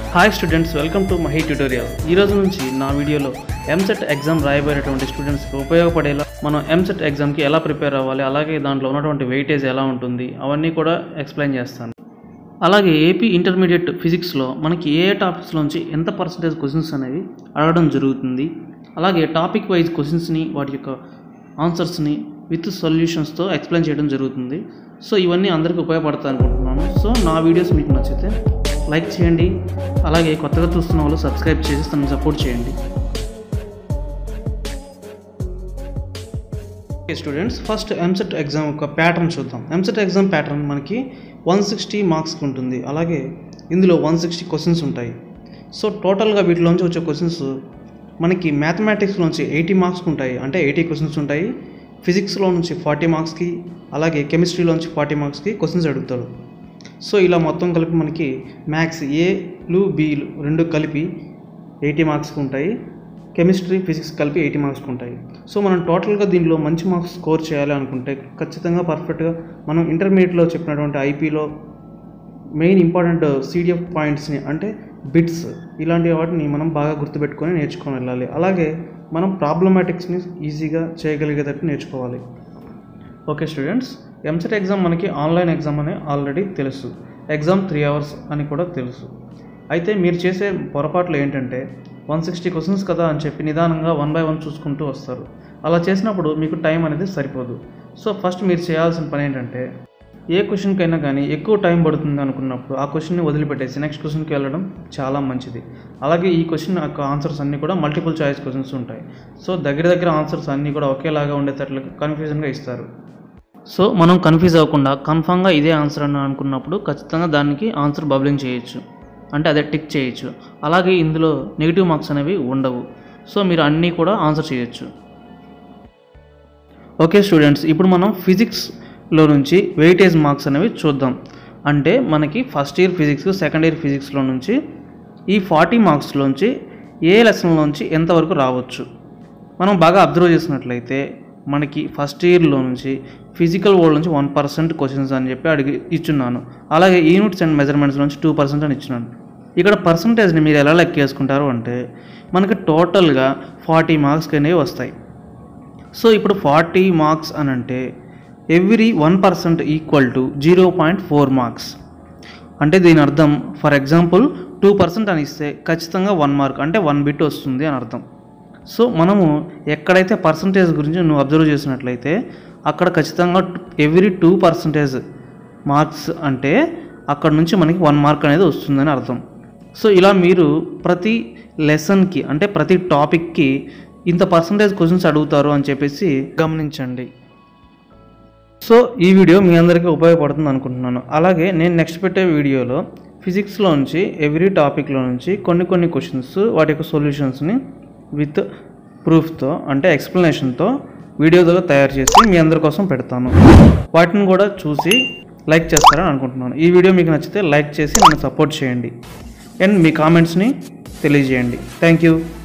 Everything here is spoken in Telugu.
hi students welcome to Mahi tutorial ఈ రోజు నుంచి నా వీడియోలో ఎంసెట్ ఎగ్జామ్ రాయబోయేటువంటి స్టూడెంట్స్కి ఉపయోగపడేలా మనం ఎంసెట్ ఎగ్జామ్కి ఎలా ప్రిపేర్ అవ్వాలి అలాగే దాంట్లో ఉన్నటువంటి వెయిటేజ్ ఎలా ఉంటుంది అవన్నీ కూడా ఎక్స్ప్లెయిన్ చేస్తాను అలాగే ఏపీ ఇంటర్మీడియట్ ఫిజిక్స్లో మనకి ఏ ఏ టాపిక్స్లోంచి ఎంత పర్సంటేజ్ క్వశ్చన్స్ అనేవి అడగడం జరుగుతుంది అలాగే టాపిక్ వైజ్ క్వశ్చన్స్ని వాటి యొక్క ఆన్సర్స్ని విత్ సొల్యూషన్స్తో ఎక్స్ప్లెయిన్ చేయడం జరుగుతుంది సో ఇవన్నీ అందరికీ ఉపయోగపడతాయి అనుకుంటున్నాను సో నా వీడియోస్ మీకు నచ్చితే లైక్ చేయండి అలాగే కొత్తగా చూస్తున్న వాళ్ళు సబ్స్క్రైబ్ చేసి తనని సపోర్ట్ చేయండి okay students first EAMCET exam యొక్క ప్యాటర్న్ చూద్దాం ఎంసెట్ ఎగ్జామ్ ప్యాటర్న్ మనకి వన్ సిక్స్టీ మార్క్స్కి ఉంటుంది అలాగే ఇందులో వన్ సిక్స్టీ క్వశ్చన్స్ ఉంటాయి సో టోటల్గా వీటిలోంచి వచ్చే క్వశ్చన్స్ మనకి మ్యాథమెటిక్స్లోంచి ఎయిటీ మార్క్స్కి ఉంటాయి అంటే ఎయిటీ క్వశ్చన్స్ ఉంటాయి ఫిజిక్స్లో నుంచి ఫార్టీ మార్క్స్కి అలాగే కెమిస్ట్రీలోంచి ఫార్టీ మార్క్స్కి క్వశ్చన్స్ అడుగుతాడు సో ఇలా మొత్తం కలిపి మనకి మ్యాథ్స్ ఏలు బీలు రెండు కలిపి ఎయిటీ మార్క్స్కి ఉంటాయి కెమిస్ట్రీ ఫిజిక్స్ కలిపి ఎయిటీ మార్క్స్కి ఉంటాయి సో మనం టోటల్గా దీనిలో మంచి మార్క్స్ స్కోర్ చేయాలి అనుకుంటే ఖచ్చితంగా పర్ఫెక్ట్గా మనం ఇంటర్మీడియట్లో చెప్పినటువంటి ఐపీలో మెయిన్ ఇంపార్టెంట్ సీడిఎఫ్ పాయింట్స్ని అంటే బిట్స్ ఇలాంటి వాటిని మనం బాగా గుర్తుపెట్టుకొని నేర్చుకొని వెళ్ళాలి అలాగే మనం ప్రాబ్లమాటిక్స్ని ఈజీగా చేయగలిగేటట్టు నేర్చుకోవాలి ఓకే స్టూడెంట్స్ ఎంసెట్ ఎగ్జామ్ మనకి ఆన్లైన్ ఎగ్జామ్ అని ఆల్రెడీ తెలుసు ఎగ్జామ్ త్రీ అవర్స్ అని కూడా తెలుసు అయితే మీరు చేసే పొరపాట్లు ఏంటంటే వన్ సిక్స్టీ క్వశ్చన్స్ కదా అని చెప్పి నిదానంగా వన్ బై వన్ చూసుకుంటూ వస్తారు అలా చేసినప్పుడు మీకు టైం అనేది సరిపోదు సో ఫస్ట్ మీరు చేయాల్సిన పని ఏంటంటే ఏ క్వశ్చన్కైనా కానీ ఎక్కువ టైం పడుతుంది అనుకున్నప్పుడు ఆ క్వశ్చన్ని వదిలిపెట్టేసి నెక్స్ట్ క్వశ్చన్కి వెళ్ళడం చాలా మంచిది అలాగే ఈ క్వశ్చన్ యొక్క ఆన్సర్స్ అన్నీ కూడా మల్టిపుల్ చాయిస్ క్వశ్చన్స్ ఉంటాయి సో దగ్గర దగ్గర ఆన్సర్స్ అన్నీ కూడా ఒకేలాగా ఉండేటట్లు కన్ఫ్యూజన్గా ఇస్తారు సో మనం కన్ఫ్యూజ్ అవ్వకుండా కన్ఫామ్గా ఇదే ఆన్సర్ అని అనుకున్నప్పుడు ఖచ్చితంగా దానికి ఆన్సర్ బబ్లింగ్ చేయొచ్చు అంటే అదే టిక్ చేయొచ్చు అలాగే ఇందులో నెగిటివ్ మార్క్స్ అనేవి ఉండవు సో మీరు అన్నీ కూడా ఆన్సర్ చేయొచ్చు ఓకే స్టూడెంట్స్ ఇప్పుడు మనం ఫిజిక్స్లో నుంచి వెయిటేజ్ మార్క్స్ అనేవి చూద్దాం అంటే మనకి first year physics second year ఫిజిక్స్లో నుంచి ఈ ఫార్టీ మార్క్స్లోంచి ఏ లెసన్లోంచి ఎంతవరకు రావచ్చు మనం బాగా అబ్జర్వ్ చేసినట్లయితే మనకి ఫస్ట్ ఇయర్లో నుంచి ఫిజికల్ వరల్డ్ నుంచి వన్ పర్సెంట్ క్వశ్చన్స్ అని చెప్పి అడిగి ఇచ్చున్నాను అలాగే యూనిట్స్ అండ్ మెజర్మెంట్స్ నుంచి టూ పర్సెంట్ అని ఇచ్చినాను ఇక్కడ పర్సంటేజ్ని మీరు ఎలా లెక్కేసుకుంటారు అంటే మనకి టోటల్గా ఫార్టీ మార్క్స్ అనేవి వస్తాయి సో ఇప్పుడు ఫార్టీ మార్క్స్ అని అంటే every one percent equal to zero point four marks అంటే దీని అర్థం ఫర్ ఎగ్జాంపుల్ టూ పర్సెంట్ అని ఇస్తే ఖచ్చితంగా వన్ మార్క్ అంటే వన్ బిట్ వస్తుంది అని అర్థం సో మనము ఎక్కడైతే పర్సంటేజ్ గురించి నువ్వు అబ్జర్వ్ చేసినట్లయితే అక్కడ ఖచ్చితంగా ఎవ్రీ టూ పర్సంటేజ్ మార్క్స్ అంటే అక్కడ నుంచి మనకి వన్ మార్క్ అనేది వస్తుందని అర్థం సో ఇలా మీరు ప్రతి లెసన్కి అంటే ప్రతి టాపిక్కి ఇంత పర్సంటేజ్ క్వశ్చన్స్ అడుగుతారు అని చెప్పేసి గమనించండి సో ఈ వీడియో మీ అందరికీ ఉపయోగపడుతుంది అనుకుంటున్నాను అలాగే నేను నెక్స్ట్ పెట్టే వీడియోలో ఫిజిక్స్లో నుంచి ఎవ్రీ టాపిక్లో నుంచి కొన్ని కొన్ని క్వశ్చన్స్ వాటి యొక్క సొల్యూషన్స్ని విత్ ప్రూఫ్తో అంటే ఎక్స్ప్లెనేషన్తో వీడియోతో తయారు చేసి మీ అందరి కోసం పెడతాను వాటిని కూడా చూసి లైక్ చేస్తారని అనుకుంటున్నాను ఈ వీడియో మీకు నచ్చితే లైక్ చేసి నన్ను సపోర్ట్ చేయండి అండ్ మీ కామెంట్స్ని తెలియజేయండి థ్యాంక్ యూ